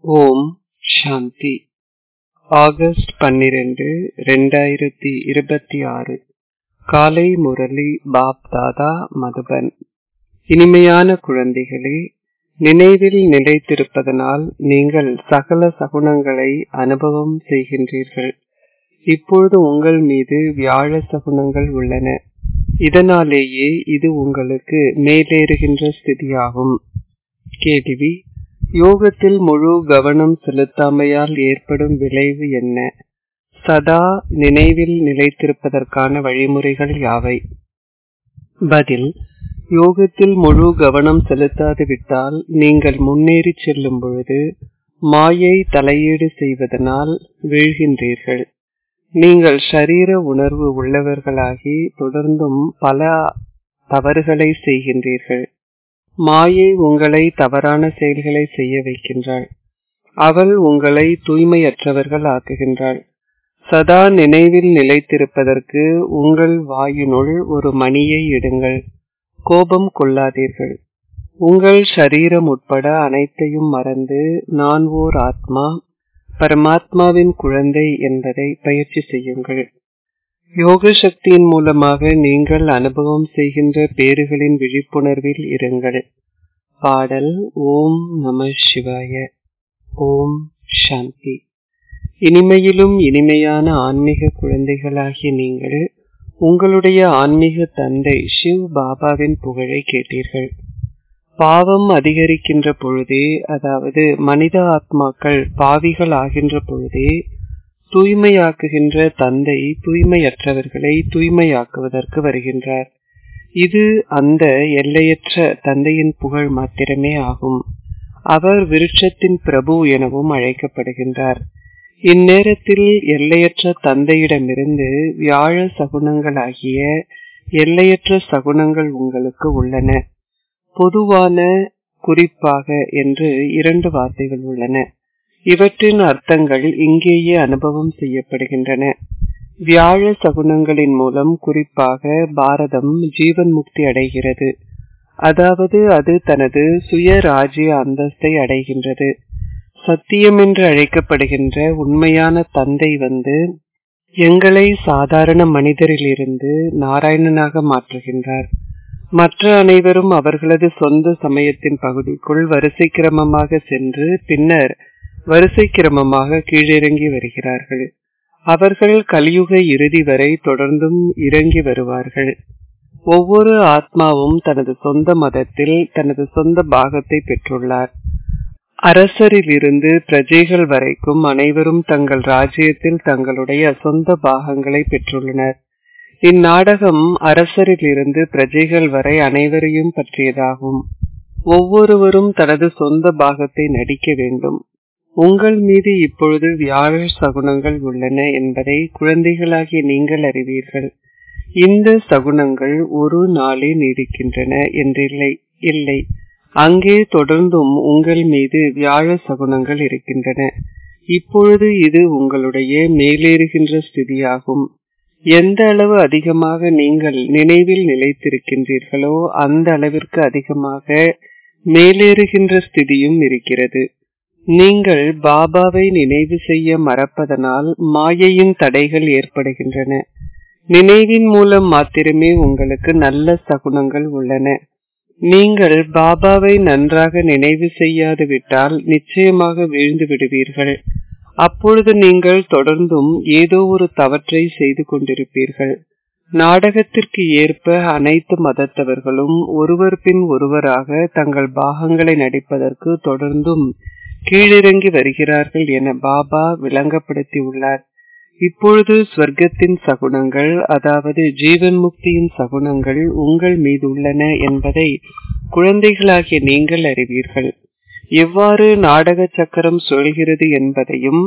ஓம் சாந்தி August பன்னிரண்டு ரெண்டாயிரத்தி இருபத்தி ஆறு காலை முரளி பாப் தாதா மதுபன் இனிமையான குழந்தைகளே நினைவில் நிலைத்திருப்பதனால் நீங்கள் சகல சகுனங்களை அனுபவம் செய்கின்றீர்கள் இப்பொழுது உங்கள் மீது வியாழ சகுனங்கள் உள்ளன இதனாலேயே இது உங்களுக்கு மேலேறுகின்ற ஸ்திதியாகும் கேள்வி யோகத்தில் முழு கவனம் செலுத்தாமையால் ஏற்படும் விளைவு என்ன சதா நினைவில் நிலைத்திருப்பதற்கான வழிமுறைகள் யாவை பதில் யோகத்தில் முழு கவனம் செலுத்தாது விட்டால் நீங்கள் முன்னேறி செல்லும் பொழுது மாயை தலையீடு செய்வதனால் வீழ்கின்றீர்கள் நீங்கள் ஷரீர உணர்வு உள்ளவர்களாகி தொடர்ந்தும் பல தவறுகளை செய்கின்றீர்கள் மாயை உங்களை தவறான செயல்களை செய்ய வைக்கின்றாள் அவள் உங்களை தூய்மையற்றவர்கள் ஆக்குகின்றாள் சதா நினைவில் நிலைத்திருப்பதற்கு உங்கள் வாயினுள் ஒரு மணியை இடுங்கள் கோபம் கொள்ளாதீர்கள் உங்கள் சரீரம் உட்பட அனைத்தையும் மறந்து நான் ஓர் ஆத்மா பரமாத்மாவின் குழந்தை என்பதை பயிற்சி செய்யுங்கள் யோக சக்தியின் மூலமாக நீங்கள் அனுபவம் செய்கின்ற பேறுகளின் விழிப்புணர்வில் இருங்கள் பாடல் ஓம் நம சிவாய ஓம் சாந்தி இனிமையிலும் இனிமையான ஆன்மீக குழந்தைகளாகிய நீங்கள் உங்களுடைய ஆன்மீக தந்தை சிவ் பாபாவின் புகழை கேட்டீர்கள் பாவம் அதிகரிக்கின்ற பொழுதே அதாவது மனித ஆத்மாக்கள் பாவிகள் ஆகின்ற பொழுதே தூய்மையாக்குகின்ற தந்தை தூய்மையற்றவர்களை தூய்மையாக்குவதற்கு வருகின்றார் இது அந்த எல்லையற்ற தந்தையின் புகழ் மாத்திரமே ஆகும் அவர் விருட்சத்தின் பிரபு எனவும் அழைக்கப்படுகின்றார் இந்நேரத்தில் எல்லையற்ற தந்தையிடமிருந்து வியாழ சகுனங்களாகிய எல்லையற்ற சகுனங்கள் உங்களுக்கு உள்ளன பொதுவான குறிப்பாக என்று இரண்டு வார்த்தைகள் உள்ளன இவற்றின் அர்த்தங்கள் இங்கேயே அனுபவம் செய்யப்படுகின்றன வியாழ சகுனங்களின் மூலம் குறிப்பாக பாரதம் ஜீவன் முக்தி அடைகிறது அதாவது அது தனது சுய ராஜ்ய அந்தஸ்தை அடைகின்றது சத்தியம் என்று அழைக்கப்படுகின்ற உண்மையான தந்தை வந்து எங்களை சாதாரண மனிதரிலிருந்து நாராயணனாக மாற்றுகின்றார் மற்ற அனைவரும் அவர்களது சொந்த சமயத்தின் பகுதிக்குள் வரிசை கிரமமாக சென்று பின்னர் வரிசை கிரமமாக கீழிறங்கி வருகிறார்கள் அவர்கள் கலியுக இறுதி வரை தொடர்ந்தும் இறங்கி வருவார்கள் ஒவ்வொரு ஆத்மாவும் தனது சொந்த மதத்தில் தனது சொந்த பாகத்தை பெற்றுள்ளார் அரசரிலிருந்து பிரஜைகள் வரைக்கும் அனைவரும் தங்கள் ராஜ்யத்தில் தங்களுடைய சொந்த பாகங்களை பெற்றுள்ளனர் இந்நாடகம் அரசரிலிருந்து பிரஜைகள் வரை அனைவரையும் பற்றியதாகும் ஒவ்வொருவரும் தனது சொந்த பாகத்தை நடிக்க வேண்டும் உங்கள் மீது இப்பொழுது வியாழ சகுனங்கள் உள்ளன என்பதை குழந்தைகளாகிய நீங்கள் அறிவீர்கள் இந்த சகுனங்கள் ஒரு நாளே நீடிக்கின்றன என்றில்லை இல்லை அங்கே தொடர்ந்தும் உங்கள் மீது வியாழ சகுனங்கள் இருக்கின்றன இப்பொழுது இது உங்களுடைய மேலேறுகின்ற ஸ்திதியாகும் எந்த அளவு அதிகமாக நீங்கள் நினைவில் நிலைத்திருக்கின்றீர்களோ அந்த அளவிற்கு அதிகமாக மேலேறுகின்ற ஸ்திதியும் இருக்கிறது நீங்கள் பாபாவை நினைவு செய்ய மறப்பதனால் மாயையின் தடைகள் ஏற்படுகின்றன நினைவின் மூலம் மாத்திரமே உங்களுக்கு நல்ல சகுனங்கள் உள்ளன நீங்கள் பாபாவை நன்றாக நினைவு செய்யாது விட்டால் நிச்சயமாக வீழ்ந்து விடுவீர்கள் அப்பொழுது நீங்கள் தொடர்ந்தும் ஏதோ ஒரு தவற்றை செய்து கொண்டிருப்பீர்கள் நாடகத்திற்கு ஏற்ப அனைத்து மதத்தவர்களும் ஒருவர் பின் ஒருவராக தங்கள் பாகங்களை நடிப்பதற்கு தொடர்ந்தும் கீழிறங்கி வருகிறார்கள் என பாபா விளங்கப்படுத்தி உள்ளார் இப்பொழுது ஸ்வர்க்கத்தின் சகுனங்கள் அதாவது ஜீவன் முக்தியின் சகுனங்கள் உங்கள் மீது உள்ளன என்பதை குழந்தைகளாகிய நீங்கள் அறிவீர்கள் எவ்வாறு நாடக சக்கரம் சொல்கிறது என்பதையும்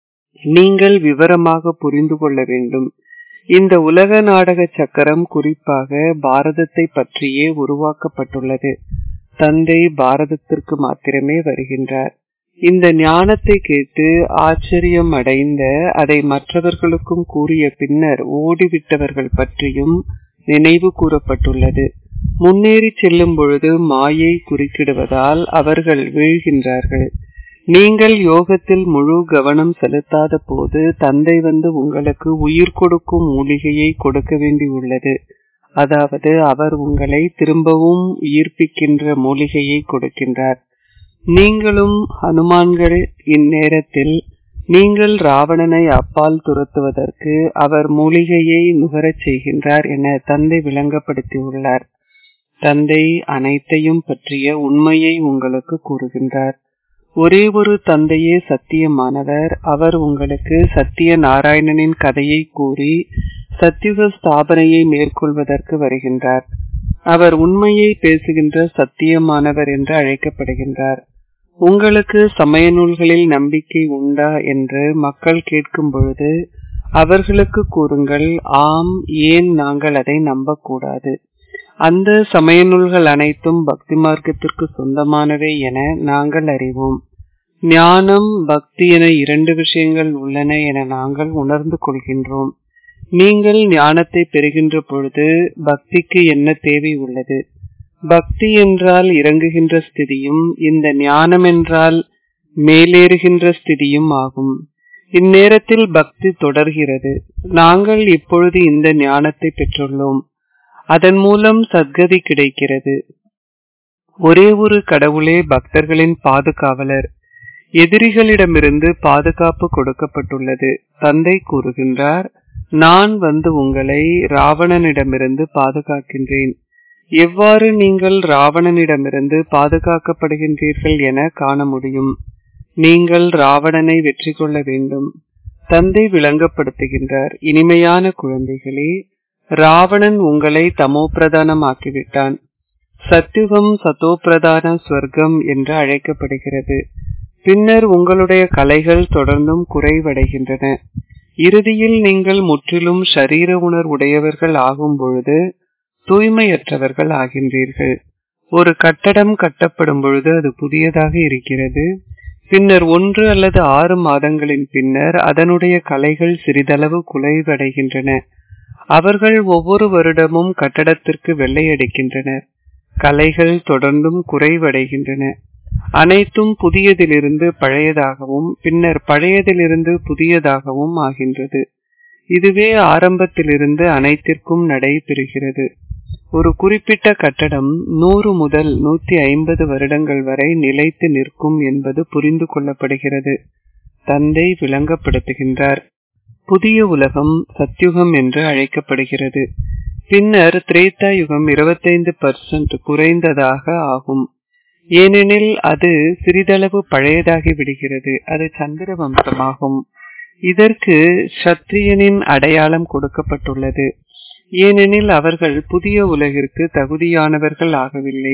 நீங்கள் விவரமாக புரிந்து கொள்ள வேண்டும் இந்த உலக நாடக சக்கரம் குறிப்பாக பாரதத்தை பற்றியே உருவாக்கப்பட்டுள்ளது தந்தை பாரதத்திற்கு மாத்திரமே வருகின்றார் இந்த ஞானத்தை கேட்டு ஆச்சரியம் அடைந்த அதை மற்றவர்களுக்கும் கூறிய பின்னர் ஓடிவிட்டவர்கள் பற்றியும் நினைவு கூறப்பட்டுள்ளது முன்னேறி செல்லும் பொழுது மாயை குறுக்கிடுவதால் அவர்கள் வீழ்கின்றார்கள் நீங்கள் யோகத்தில் முழு கவனம் செலுத்தாத போது தந்தை வந்து உங்களுக்கு உயிர் கொடுக்கும் மூலிகையை கொடுக்க வேண்டியுள்ளது அதாவது அவர் உங்களை திரும்பவும் உயிர்ப்பிக்கின்ற மூலிகையை கொடுக்கின்றார் நீங்களும் ஹனுமான்கள் இந்நேரத்தில் நீங்கள் ராவணனை அப்பால் துரத்துவதற்கு அவர் மூலிகையை நுகரச் செய்கின்றார் என தந்தை விளங்கப்படுத்தியுள்ளார் தந்தை அனைத்தையும் பற்றிய உண்மையை உங்களுக்கு கூறுகின்றார் ஒரே ஒரு தந்தையே சத்தியமானவர் அவர் உங்களுக்கு சத்திய நாராயணனின் கதையை கூறி சத்தியுக ஸ்தாபனையை மேற்கொள்வதற்கு வருகின்றார் அவர் உண்மையை பேசுகின்ற சத்தியமானவர் என்று அழைக்கப்படுகின்றார் உங்களுக்கு சமய நூல்களில் நம்பிக்கை உண்டா என்று மக்கள் கேட்கும் பொழுது அவர்களுக்கு கூறுங்கள் ஆம் ஏன் நாங்கள் அதை நம்பக்கூடாது அந்த சமய நூல்கள் அனைத்தும் பக்தி மார்க்கத்திற்கு சொந்தமானவை என நாங்கள் அறிவோம் ஞானம் பக்தி என இரண்டு விஷயங்கள் உள்ளன என நாங்கள் உணர்ந்து கொள்கின்றோம் நீங்கள் ஞானத்தை பெறுகின்ற பொழுது பக்திக்கு என்ன தேவை உள்ளது பக்தி என்றால் இறங்குகின்ற ஸ்திதியும் இந்த ஞானம் என்றால் மேலேறுகின்ற ஸ்திதியும் ஆகும் இந்நேரத்தில் பக்தி தொடர்கிறது நாங்கள் இப்பொழுது இந்த ஞானத்தை பெற்றுள்ளோம் அதன் மூலம் சத்கதி கிடைக்கிறது ஒரே ஒரு கடவுளே பக்தர்களின் பாதுகாவலர் எதிரிகளிடமிருந்து பாதுகாப்பு கொடுக்கப்பட்டுள்ளது தந்தை கூறுகின்றார் நான் வந்து உங்களை ராவணனிடமிருந்து பாதுகாக்கின்றேன் எவ்வாறு நீங்கள் ராவணனிடமிருந்து பாதுகாக்கப்படுகின்றீர்கள் என காண முடியும் நீங்கள் ராவணனை வெற்றி கொள்ள வேண்டும் தந்தை விளங்கப்படுத்துகின்றார் இனிமையான குழந்தைகளே ராவணன் உங்களை தமோ பிரதானமாக்கிவிட்டான் சத்யுகம் சத்தோப்பிரதான ஸ்வர்க்கம் என்று அழைக்கப்படுகிறது பின்னர் உங்களுடைய கலைகள் தொடர்ந்தும் குறைவடைகின்றன இறுதியில் நீங்கள் முற்றிலும் ஷரீர உணர்வுடையவர்கள் ஆகும் பொழுது தூய்மையற்றவர்கள் ஆகின்றீர்கள் ஒரு கட்டடம் கட்டப்படும் பொழுது அது புதியதாக இருக்கிறது பின்னர் ஒன்று அல்லது ஆறு மாதங்களின் பின்னர் அதனுடைய கலைகள் சிறிதளவு குலைவடைகின்றன அவர்கள் ஒவ்வொரு வருடமும் கட்டடத்திற்கு வெள்ளையடிக்கின்றனர் கலைகள் தொடர்ந்தும் குறைவடைகின்றன அனைத்தும் புதியதிலிருந்து பழையதாகவும் பின்னர் பழையதிலிருந்து புதியதாகவும் ஆகின்றது இதுவே ஆரம்பத்திலிருந்து அனைத்திற்கும் நடைபெறுகிறது ஒரு குறிப்பிட்ட கட்டடம் நூறு முதல் நூத்தி ஐம்பது வருடங்கள் வரை நிலைத்து நிற்கும் என்பது புரிந்து கொள்ளப்படுகிறது தந்தை விளங்கப்படுத்துகின்றார் புதிய உலகம் சத்யுகம் என்று அழைக்கப்படுகிறது பின்னர் திரேதா யுகம் இருபத்தைந்து பர்சன்ட் குறைந்ததாக ஆகும் ஏனெனில் அது சிறிதளவு பழையதாகி விடுகிறது அது சந்திர வம்சமாகும் இதற்கு சத்திரியனின் அடையாளம் கொடுக்கப்பட்டுள்ளது ஏனெனில் அவர்கள் புதிய உலகிற்கு தகுதியானவர்கள் ஆகவில்லை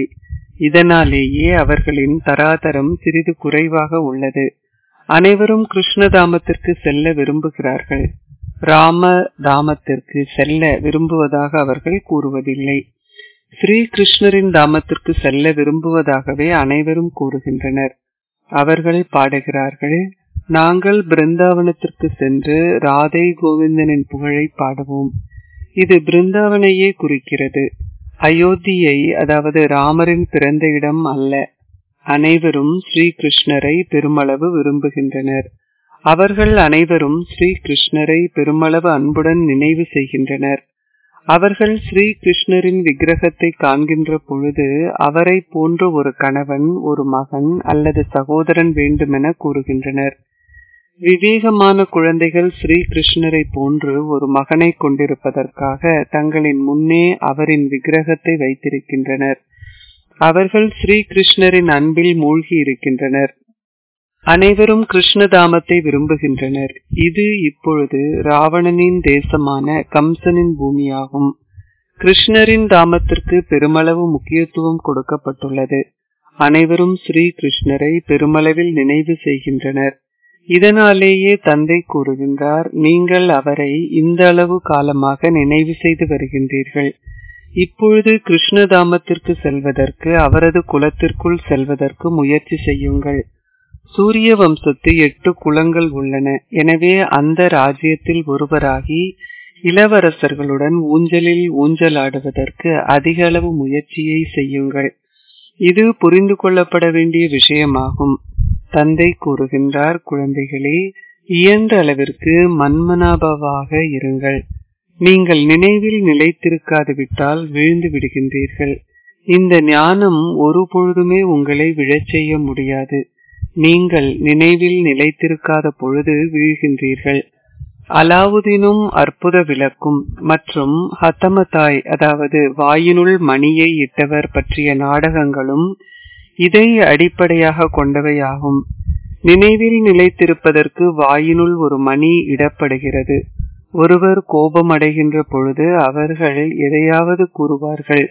இதனாலேயே அவர்களின் தராதரம் சிறிது குறைவாக உள்ளது அனைவரும் கிருஷ்ணதாமத்திற்கு செல்ல விரும்புகிறார்கள் ராம தாமத்திற்கு செல்ல விரும்புவதாக அவர்கள் கூறுவதில்லை ஸ்ரீ கிருஷ்ணரின் தாமத்திற்கு செல்ல விரும்புவதாகவே அனைவரும் கூறுகின்றனர் அவர்கள் பாடுகிறார்கள் நாங்கள் பிருந்தாவனத்திற்கு சென்று ராதை கோவிந்தனின் புகழை பாடுவோம் இது பிருந்தாவனையே குறிக்கிறது அயோத்தியை அதாவது ராமரின் பிறந்த இடம் அல்ல அனைவரும் ஸ்ரீ கிருஷ்ணரை பெருமளவு விரும்புகின்றனர் அவர்கள் அனைவரும் ஸ்ரீ கிருஷ்ணரை பெருமளவு அன்புடன் நினைவு செய்கின்றனர் அவர்கள் ஸ்ரீ கிருஷ்ணரின் விக்கிரகத்தை காண்கின்ற பொழுது அவரை போன்ற ஒரு கணவன் ஒரு மகன் அல்லது சகோதரன் வேண்டுமென கூறுகின்றனர் விவேகமான குழந்தைகள் ஸ்ரீ கிருஷ்ணரை போன்று ஒரு மகனை கொண்டிருப்பதற்காக தங்களின் முன்னே அவரின் விக்கிரகத்தை வைத்திருக்கின்றனர் அவர்கள் ஸ்ரீ கிருஷ்ணரின் அன்பில் மூழ்கி இருக்கின்றனர் அனைவரும் கிருஷ்ணதாமத்தை விரும்புகின்றனர் இது இப்பொழுது ராவணனின் தேசமான கம்சனின் பூமியாகும் கிருஷ்ணரின் தாமத்திற்கு பெருமளவு முக்கியத்துவம் கொடுக்கப்பட்டுள்ளது அனைவரும் ஸ்ரீ கிருஷ்ணரை பெருமளவில் நினைவு செய்கின்றனர் இதனாலேயே தந்தை கூறுகின்றார் நீங்கள் அவரை இந்த அளவு காலமாக நினைவு செய்து வருகின்றீர்கள் இப்பொழுது கிருஷ்ணதாமத்திற்கு செல்வதற்கு அவரது குலத்திற்குள் செல்வதற்கு முயற்சி செய்யுங்கள் சூரிய வம்சத்து எட்டு குலங்கள் உள்ளன எனவே அந்த ராஜ்யத்தில் ஒருவராகி இளவரசர்களுடன் ஊஞ்சலில் ஊஞ்சலாடுவதற்கு அதிக அளவு முயற்சியை செய்யுங்கள் இது புரிந்து கொள்ளப்பட வேண்டிய விஷயமாகும் தந்தை கூறுகின்றார் குழந்தைகளே இயன்ற அளவிற்கு மன்மனாபவாக இருங்கள் நீங்கள் நினைவில் நிலைத்திருக்காது விட்டால் வீழ்ந்து விடுகின்றீர்கள் இந்த ஞானம் ஒரு பொழுதுமே உங்களை விழச் செய்ய முடியாது நீங்கள் நினைவில் நிலைத்திருக்காத பொழுது வீழ்கின்றீர்கள் அலாவுதீனும் அற்புத விளக்கும் மற்றும் ஹத்தமதாய் அதாவது வாயினுள் மணியை இட்டவர் பற்றிய நாடகங்களும் இதை அடிப்படையாக கொண்டவையாகும் நினைவில் நிலைத்திருப்பதற்கு வாயினுள் ஒரு மணி இடப்படுகிறது ஒருவர் கோபம் அடைகின்ற பொழுது அவர்கள் எதையாவது கூறுவார்கள்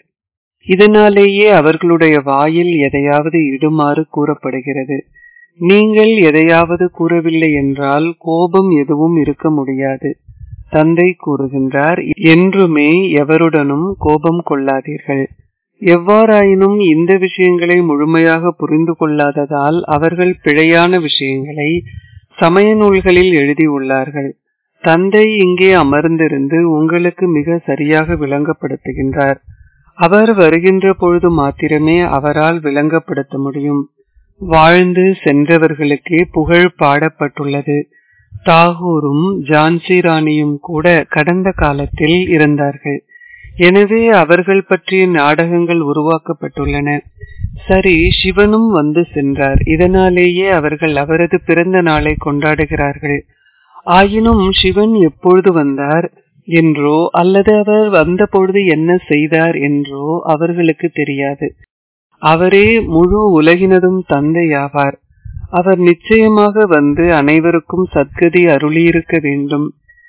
இதனாலேயே அவர்களுடைய வாயில் எதையாவது இடுமாறு கூறப்படுகிறது நீங்கள் எதையாவது கூறவில்லை என்றால் கோபம் எதுவும் இருக்க முடியாது தந்தை கூறுகின்றார் என்றுமே எவருடனும் கோபம் கொள்ளாதீர்கள் எவ்வாறாயினும் இந்த விஷயங்களை முழுமையாக புரிந்து கொள்ளாததால் அவர்கள் பிழையான விஷயங்களை சமய நூல்களில் எழுதியுள்ளார்கள் தந்தை இங்கே அமர்ந்திருந்து உங்களுக்கு மிக சரியாக விளங்கப்படுத்துகின்றார் அவர் வருகின்ற பொழுது மாத்திரமே அவரால் விளங்கப்படுத்த முடியும் வாழ்ந்து சென்றவர்களுக்கே புகழ் பாடப்பட்டுள்ளது தாகூரும் ஜான்சி ராணியும் கூட கடந்த காலத்தில் இருந்தார்கள் எனவே அவர்கள் பற்றிய நாடகங்கள் உருவாக்கப்பட்டுள்ளன சரி சிவனும் வந்து சென்றார் இதனாலேயே அவர்கள் அவரது பிறந்த நாளை கொண்டாடுகிறார்கள் ஆயினும் சிவன் எப்பொழுது வந்தார் என்றோ அல்லது அவர் வந்த பொழுது என்ன செய்தார் என்றோ அவர்களுக்கு தெரியாது அவரே முழு உலகினதும் தந்தையாவார் அவர் நிச்சயமாக வந்து அனைவருக்கும் சத்கதி அருளியிருக்க வேண்டும்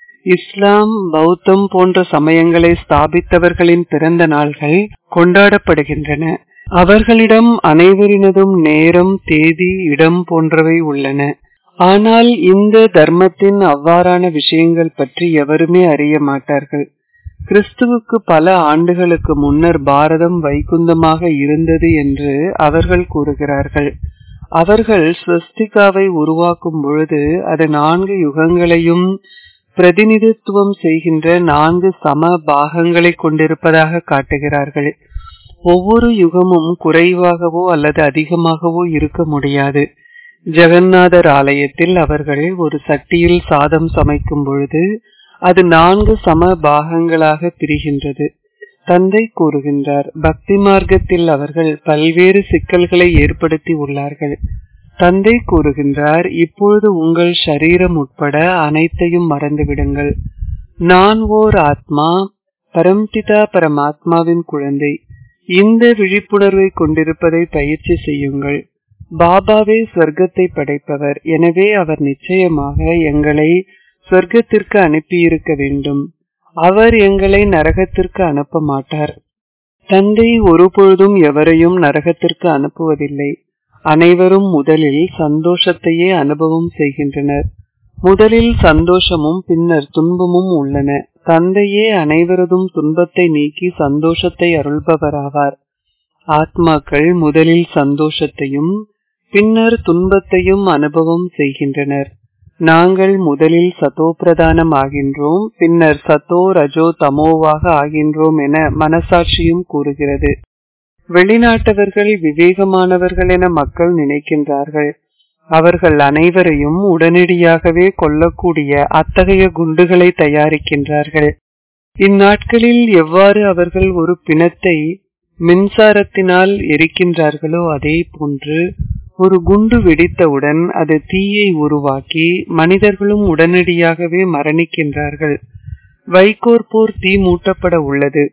இஸ்லாம் பௌத்தம் போன்ற சமயங்களை ஸ்தாபித்தவர்களின் பிறந்த நாள்கள் கொண்டாடப்படுகின்றன அவர்களிடம் அனைவரினதும் நேரம் தேதி இடம் போன்றவை உள்ளன ஆனால் இந்த தர்மத்தின் அவ்வாறான விஷயங்கள் பற்றி எவருமே அறிய மாட்டார்கள் கிறிஸ்துவுக்கு பல ஆண்டுகளுக்கு முன்னர் பாரதம் வைகுந்தமாக இருந்தது என்று அவர்கள் கூறுகிறார்கள் அவர்கள் ஸ்வஸ்திகாவை உருவாக்கும் பொழுது அது நான்கு யுகங்களையும் பிரதிநிதித்துவம் செய்கின்ற நான்கு சம பாகங்களை கொண்டிருப்பதாக காட்டுகிறார்கள் ஒவ்வொரு யுகமும் குறைவாகவோ அல்லது அதிகமாகவோ இருக்க முடியாது ஜெகநாதர் ஆலயத்தில் அவர்கள் ஒரு சட்டியில் சாதம் சமைக்கும் பொழுது அது நான்கு சம பாகங்களாக பிரிகின்றது தந்தை கூறுகின்றார் பக்தி மார்க்கத்தில் அவர்கள் பல்வேறு சிக்கல்களை ஏற்படுத்தி உள்ளார்கள் தந்தை கூறுகின்றார் இப்பொழுது உங்கள் சரீரம் உட்பட அனைத்தையும் மறந்துவிடுங்கள் நான் ஓர் ஆத்மா பரம்பிதா பரமாத்மாவின் குழந்தை இந்த விழிப்புணர்வை கொண்டிருப்பதை பயிற்சி செய்யுங்கள் பாபாவே சொர்க்கத்தை படைப்பவர் எனவே அவர் நிச்சயமாக எங்களை சொர்க்கத்திற்கு அனுப்பியிருக்க வேண்டும் அவர் எங்களை நரகத்திற்கு அனுப்ப மாட்டார் தந்தை ஒருபொழுதும் எவரையும் நரகத்திற்கு அனுப்புவதில்லை அனைவரும் முதலில் சந்தோஷத்தையே அனுபவம் செய்கின்றனர் முதலில் சந்தோஷமும் பின்னர் துன்பமும் உள்ளன தந்தையே அனைவரதும் துன்பத்தை நீக்கி சந்தோஷத்தை அருள்பவராவார் ஆத்மாக்கள் முதலில் சந்தோஷத்தையும் பின்னர் துன்பத்தையும் அனுபவம் செய்கின்றனர் நாங்கள் முதலில் சதோ பிரதானம் ஆகின்றோம் பின்னர் சத்தோ ரஜோ தமோவாக ஆகின்றோம் என மனசாட்சியும் கூறுகிறது வெளிநாட்டவர்கள் விவேகமானவர்கள் என மக்கள் நினைக்கின்றார்கள் அவர்கள் அனைவரையும் உடனடியாகவே கொல்லக்கூடிய அத்தகைய குண்டுகளை தயாரிக்கின்றார்கள் இந்நாட்களில் எவ்வாறு அவர்கள் ஒரு பிணத்தை மின்சாரத்தினால் எரிக்கின்றார்களோ அதே போன்று ஒரு குண்டு வெடித்தவுடன் அது தீயை உருவாக்கி மனிதர்களும் உடனடியாகவே மரணிக்கின்றார்கள் வைகோர் போர் தீ மூட்டப்பட உள்ளது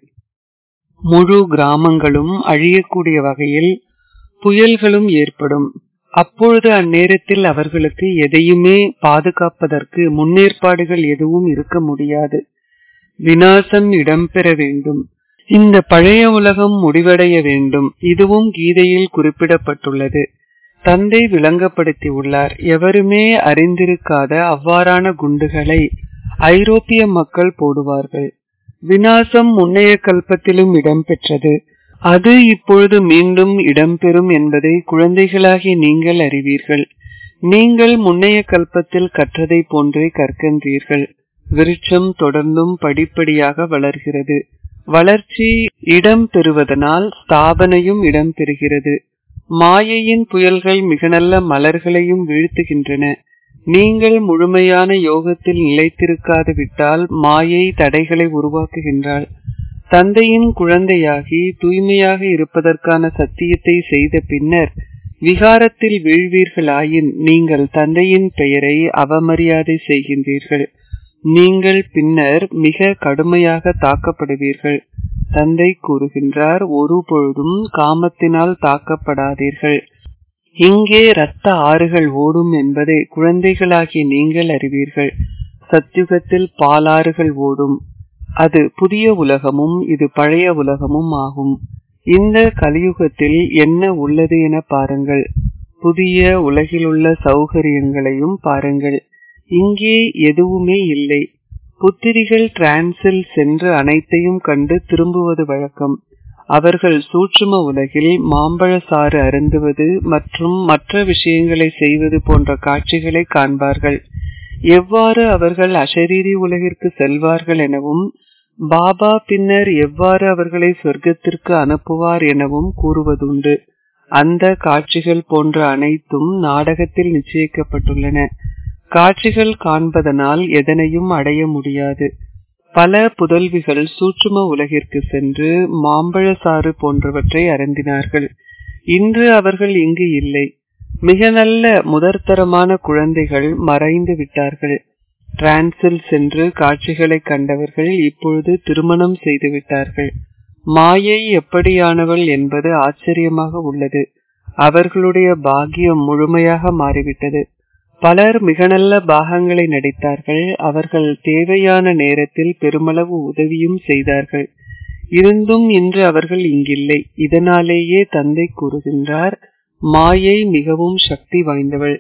முழு கிராமங்களும் அழியக்கூடிய வகையில் புயல்களும் ஏற்படும் அப்பொழுது அந்நேரத்தில் அவர்களுக்கு எதையுமே பாதுகாப்பதற்கு முன்னேற்பாடுகள் எதுவும் இருக்க முடியாது வினாசம் இடம்பெற வேண்டும் இந்த பழைய உலகம் முடிவடைய வேண்டும் இதுவும் கீதையில் குறிப்பிடப்பட்டுள்ளது தந்தை விளங்கப்படுத்தி உள்ளார் எவருமே அறிந்திருக்காத அவ்வாறான குண்டுகளை ஐரோப்பிய மக்கள் போடுவார்கள் வினாசம் முன்னைய கல்பத்திலும் இடம்பெற்றது அது இப்பொழுது மீண்டும் இடம்பெறும் என்பதை குழந்தைகளாகிய நீங்கள் அறிவீர்கள் நீங்கள் முன்னைய கல்பத்தில் கற்றதை போன்றே கற்கின்றீர்கள் விருட்சம் தொடர்ந்தும் படிப்படியாக வளர்கிறது வளர்ச்சி இடம் பெறுவதனால் ஸ்தாபனையும் இடம் பெறுகிறது மாயையின் புயல்கள் மிக நல்ல மலர்களையும் வீழ்த்துகின்றன நீங்கள் முழுமையான யோகத்தில் நிலைத்திருக்காது விட்டால் மாயை தடைகளை உருவாக்குகின்றாள் தந்தையின் குழந்தையாகி தூய்மையாக இருப்பதற்கான சத்தியத்தை செய்த பின்னர் விகாரத்தில் வீழ்வீர்களாயின் நீங்கள் தந்தையின் பெயரை அவமரியாதை செய்கின்றீர்கள் நீங்கள் பின்னர் மிக கடுமையாக தாக்கப்படுவீர்கள் தந்தை கூறுகின்றார் ஒரு பொழுதும் காமத்தினால் தாக்கப்படாதீர்கள் இங்கே இரத்த ஆறுகள் ஓடும் என்பதை குழந்தைகளாகிய நீங்கள் அறிவீர்கள் சத்யுகத்தில் பாலாறுகள் ஓடும் அது புதிய உலகமும் இது பழைய உலகமும் ஆகும் இந்த கலியுகத்தில் என்ன உள்ளது என பாருங்கள் புதிய உலகிலுள்ள சௌகரியங்களையும் பாருங்கள் இங்கே எதுவுமே இல்லை புத்திரிகள் டிரான்ஸில் சென்று அனைத்தையும் கண்டு திரும்புவது வழக்கம் அவர்கள் சூட்சும உலகில் மாம்பழ சாறு அருந்துவது மற்றும் மற்ற விஷயங்களை செய்வது போன்ற காட்சிகளை காண்பார்கள் எவ்வாறு அவர்கள் அஷரீரி உலகிற்கு செல்வார்கள் எனவும் பாபா பின்னர் எவ்வாறு அவர்களை சொர்க்கத்திற்கு அனுப்புவார் எனவும் கூறுவதுண்டு அந்த காட்சிகள் போன்ற அனைத்தும் நாடகத்தில் நிச்சயிக்கப்பட்டுள்ளன காட்சிகள் காண்பதனால் எதனையும் அடைய முடியாது பல புதல்விகள் சூட்சும உலகிற்கு சென்று மாம்பழ சாறு போன்றவற்றை அருந்தினார்கள் இன்று அவர்கள் இங்கு இல்லை மிக நல்ல முதற்தரமான குழந்தைகள் மறைந்து விட்டார்கள் டிரான்ஸில் சென்று காட்சிகளை கண்டவர்கள் இப்பொழுது திருமணம் செய்து விட்டார்கள் மாயை எப்படியானவள் என்பது ஆச்சரியமாக உள்ளது அவர்களுடைய பாக்கியம் முழுமையாக மாறிவிட்டது பலர் மிக நல்ல பாகங்களை நடித்தார்கள் அவர்கள் தேவையான நேரத்தில் பெருமளவு உதவியும் செய்தார்கள் இருந்தும் இன்று அவர்கள் இங்கில்லை இதனாலேயே தந்தை கூறுகின்றார் மாயை மிகவும் சக்தி வாய்ந்தவள்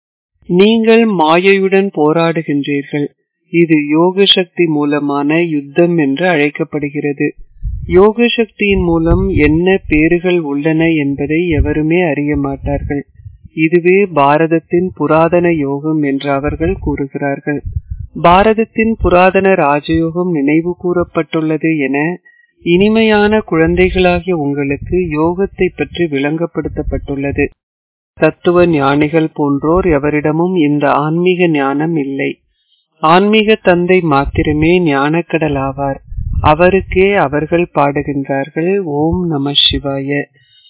நீங்கள் மாயையுடன் போராடுகின்றீர்கள் இது யோக சக்தி மூலமான யுத்தம் என்று அழைக்கப்படுகிறது யோக சக்தியின் மூலம் என்ன பேறுகள் உள்ளன என்பதை எவருமே அறிய மாட்டார்கள் இதுவே பாரதத்தின் புராதன யோகம் என்று அவர்கள் கூறுகிறார்கள் பாரதத்தின் புராதன ராஜயோகம் நினைவு கூறப்பட்டுள்ளது என இனிமையான குழந்தைகளாகிய உங்களுக்கு யோகத்தை பற்றி விளங்கப்படுத்தப்பட்டுள்ளது தத்துவ ஞானிகள் போன்றோர் எவரிடமும் இந்த ஆன்மீக ஞானம் இல்லை ஆன்மீக தந்தை மாத்திரமே ஞானக்கடல் ஆவார் அவருக்கே அவர்கள் பாடுகின்றார்கள் ஓம் நம சிவாய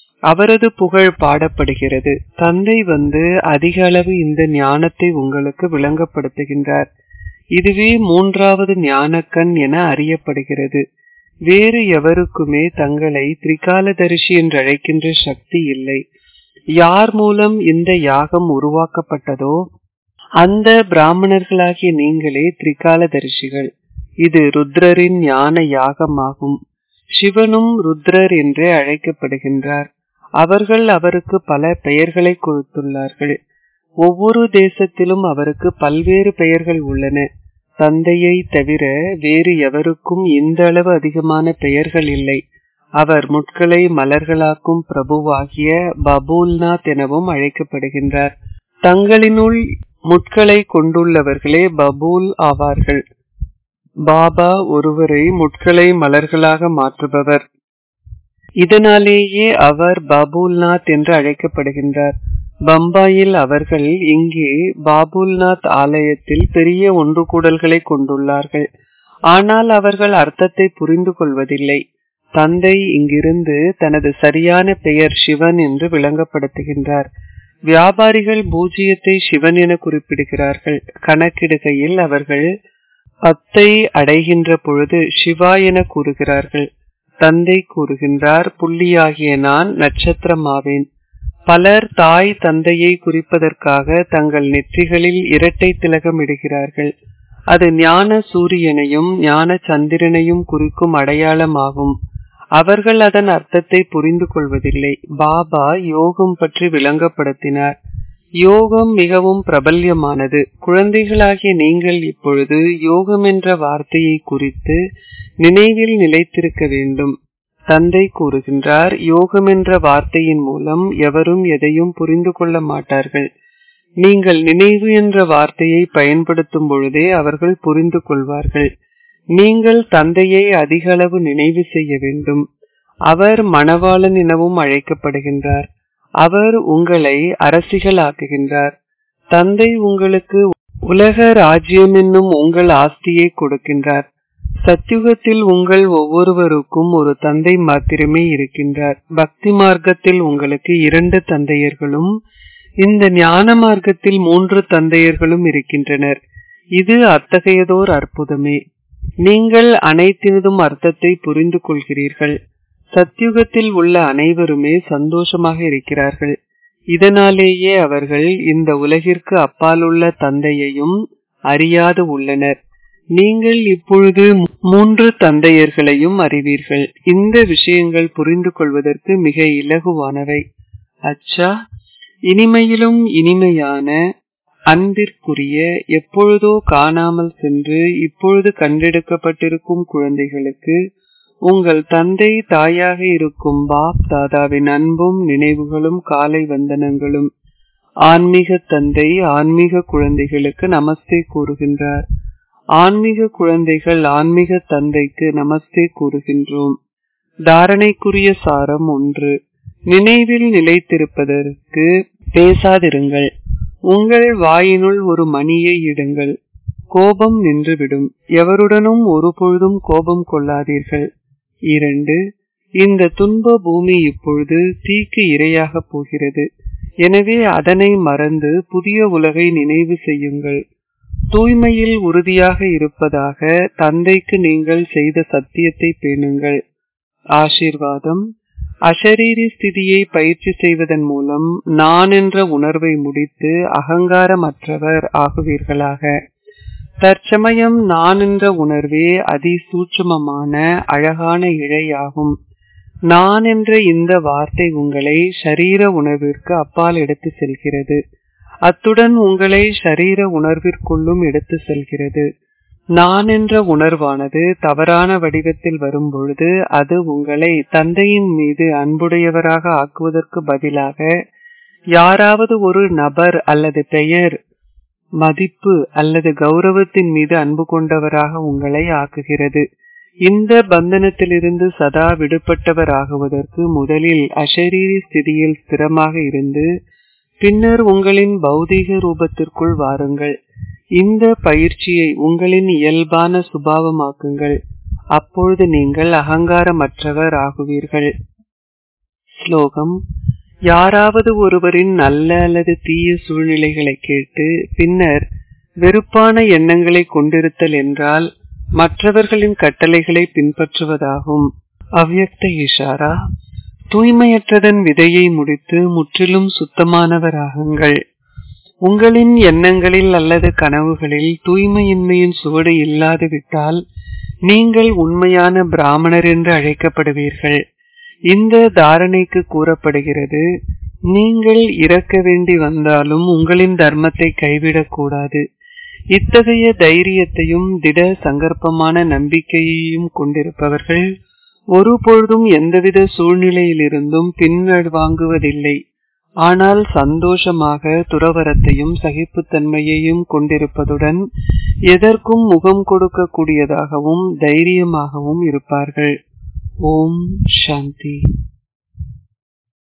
அவரது புகழ் பாடப்படுகிறது தந்தை வந்து அதிக அளவு இந்த ஞானத்தை உங்களுக்கு விளங்கப்படுத்துகின்றார் இதுவே மூன்றாவது ஞானக்கண் என அறியப்படுகிறது வேறு எவருக்குமே தங்களை திரிகாலதரிசி என்று அழைக்கின்ற சக்தி இல்லை யார் மூலம் இந்த யாகம் உருவாக்கப்பட்டதோ அந்த பிராமணர்களாகிய நீங்களே திரிகாலதரிசிகள் இது ருத்ரரின் ஞான யாகமாகும் சிவனும் ருத்ரர் என்றே அழைக்கப்படுகின்றார் அவர்கள் அவருக்கு பல பெயர்களை கொடுத்துள்ளார்கள் ஒவ்வொரு தேசத்திலும் அவருக்கு பல்வேறு பெயர்கள் உள்ளன தந்தையை தவிர வேறு எவருக்கும் இந்த அளவு அதிகமான பெயர்கள் இல்லை அவர் முட்களை மலர்களாக்கும் பிரபுவாகிய பபூல்நாத் எனவும் அழைக்கப்படுகின்றார் தங்களினுள் முட்களை கொண்டுள்ளவர்களே பபூல் ஆவார்கள் பாபா ஒருவரை முட்களை மலர்களாக மாற்றுபவர் இதனாலேயே அவர் பாபுல்நாத் என்று அழைக்கப்படுகின்றார் பம்பாயில் அவர்கள் இங்கே பாபுல்நாத் ஆலயத்தில் பெரிய ஒன்று கூடல்களை கொண்டுள்ளார்கள் ஆனால் அவர்கள் அர்த்தத்தை புரிந்து கொள்வதில்லை தந்தை இங்கிருந்து தனது சரியான பெயர் சிவன் என்று விளங்கப்படுத்துகின்றார் வியாபாரிகள் பூஜ்ஜியத்தை சிவன் என குறிப்பிடுகிறார்கள் கணக்கிடுகையில் அவர்கள் பத்தை அடைகின்ற பொழுது சிவா என கூறுகிறார்கள் தந்தை கூறுகின்றார் புள்ளியாகிய நான் நட்சத்திரமாவேன் பலர் தாய் தந்தையை குறிப்பதற்காக தங்கள் நெற்றிகளில் இரட்டை திலகம் இடுகிறார்கள் அது ஞான சூரியனையும் ஞான சந்திரனையும் குறிக்கும் அடையாளமாகும் அவர்கள் அதன் அர்த்தத்தை புரிந்து கொள்வதில்லை பாபா யோகம் பற்றி விளங்கப்படுத்தினார் யோகம் மிகவும் பிரபல்யமானது குழந்தைகளாகிய நீங்கள் இப்பொழுது யோகம் என்ற வார்த்தையை குறித்து நினைவில் நிலைத்திருக்க வேண்டும் தந்தை கூறுகின்றார் யோகம் என்ற வார்த்தையின் மூலம் எவரும் எதையும் புரிந்து கொள்ள மாட்டார்கள் நீங்கள் நினைவு என்ற வார்த்தையை பயன்படுத்தும் பொழுதே அவர்கள் புரிந்து கொள்வார்கள் நீங்கள் தந்தையை அதிக அளவு நினைவு செய்ய வேண்டும் அவர் மணவாளன் எனவும் அழைக்கப்படுகின்றார் அவர் உங்களை அரசிகளாக்குகின்றார் தந்தை உங்களுக்கு உலக ராஜ்யம் என்னும் உங்கள் ஆஸ்தியை கொடுக்கின்றார் சத்யுகத்தில் உங்கள் ஒவ்வொருவருக்கும் ஒரு தந்தை மாத்திரமே இருக்கின்றார் பக்தி மார்க்கத்தில் உங்களுக்கு இரண்டு தந்தையர்களும் இந்த ஞான மார்க்கத்தில் மூன்று தந்தையர்களும் இருக்கின்றனர் இது அத்தகையதோர் அற்புதமே நீங்கள் அனைத்தினதும் அர்த்தத்தை புரிந்து கொள்கிறீர்கள் சத்யுகத்தில் உள்ள அனைவருமே சந்தோஷமாக இருக்கிறார்கள் இதனாலேயே அவர்கள் இந்த உலகிற்கு அப்பாலுள்ள தந்தையையும் அறியாது உள்ளனர் நீங்கள் இப்பொழுது மூன்று தந்தையர்களையும் அறிவீர்கள் இந்த விஷயங்கள் புரிந்து கொள்வதற்கு மிக இலகுவானவை அச்சா இனிமையிலும் இனிமையான அன்பிற்குரிய எப்பொழுதோ காணாமல் சென்று இப்பொழுது கண்டெடுக்கப்பட்டிருக்கும் குழந்தைகளுக்கு உங்கள் தந்தை தாயாக இருக்கும் பாப் தாதாவின் அன்பும் நினைவுகளும் காலை வந்தனங்களும் ஆன்மீக தந்தை ஆன்மீக குழந்தைகளுக்கு நமஸ்தே கூறுகின்றார் ஆன்மீக குழந்தைகள் ஆன்மீக தந்தைக்கு நமஸ்தே கூறுகின்றோம் தாரணைக்குரிய சாரம் ஒன்று நினைவில் நிலைத்திருப்பதற்கு பேசாதிருங்கள் உங்கள் வாயினுள் ஒரு மணியை இடுங்கள் கோபம் நின்றுவிடும் எவருடனும் ஒருபொழுதும் கோபம் கொள்ளாதீர்கள் இரண்டு இந்த துன்ப பூமி இப்பொழுது தீக்கு இரையாக போகிறது எனவே அதனை மறந்து புதிய உலகை நினைவு செய்யுங்கள் தூய்மையில் உறுதியாக இருப்பதாக தந்தைக்கு நீங்கள் செய்த சத்தியத்தை பேணுங்கள் ஆசீர்வாதம் அஷரீரி ஸ்திதியை பயிற்சி செய்வதன் மூலம் நான் என்ற உணர்வை முடித்து அகங்காரமற்றவர் ஆகுவீர்களாக தற்சமயம் நான் என்ற உணர்வே அதிசூட்சமமான அழகான இழையாகும் நான் என்ற இந்த வார்த்தை உங்களை ஷரீர உணர்விற்கு அப்பால் எடுத்து செல்கிறது அத்துடன் உங்களை ஷரீர உணர்விற்குள்ளும் எடுத்து செல்கிறது நான் என்ற உணர்வானது தவறான வடிவத்தில் வரும்பொழுது அது உங்களை தந்தையின் மீது அன்புடையவராக ஆக்குவதற்கு பதிலாக யாராவது ஒரு நபர் அல்லது பெயர் மதிப்பு அல்லது கௌரவத்தின் மீது அன்பு கொண்டவராக உங்களை ஆக்குகிறது இந்த பந்தனத்திலிருந்து சதா விடுபட்டவர் ஆகுவதற்கு முதலில் அஷரீரி ஸ்திதியில் ஸ்திரமாக இருந்து பின்னர் உங்களின் பௌதீக ரூபத்திற்குள் வாருங்கள் இந்த பயிற்சியை உங்களின் இயல்பான சுபாவமாக்குங்கள் அப்பொழுது நீங்கள் அகங்காரமற்றவர் ஆகுவீர்கள் ஸ்லோகம் யாராவது ஒருவரின் நல்ல அல்லது தீய சூழ்நிலைகளை கேட்டு பின்னர் வெறுப்பான எண்ணங்களை கொண்டிருத்தல் என்றால் மற்றவர்களின் கட்டளைகளை பின்பற்றுவதாகும் அவ்யக்த இஷாரா தூய்மையற்றதன் விதையை முடித்து முற்றிலும் சுத்தமானவராகுங்கள் உங்களின் எண்ணங்களில் அல்லது கனவுகளில் தூய்மையின்மையின் சுவடு இல்லாது விட்டால் நீங்கள் உண்மையான பிராமணர் என்று அழைக்கப்படுவீர்கள் இந்த தாரணைக்கு கூறப்படுகிறது நீங்கள் இறக்க வேண்டி வந்தாலும் உங்களின் தர்மத்தை கைவிடக் கூடாது இத்தகைய தைரியத்தையும் திட சங்கற்பமான நம்பிக்கையையும் கொண்டிருப்பவர்கள் ஒருபொழுதும் எந்தவித சூழ்நிலையிலிருந்தும் பின்வாங்குவதில்லை ஆனால் சந்தோஷமாக துறவரத்தையும் சகிப்புத்தன்மையையும் கொண்டிருப்பதுடன் எதற்கும் முகம் கொடுக்க கூடியதாகவும் தைரியமாகவும் இருப்பார்கள் ஓம் சாந்தி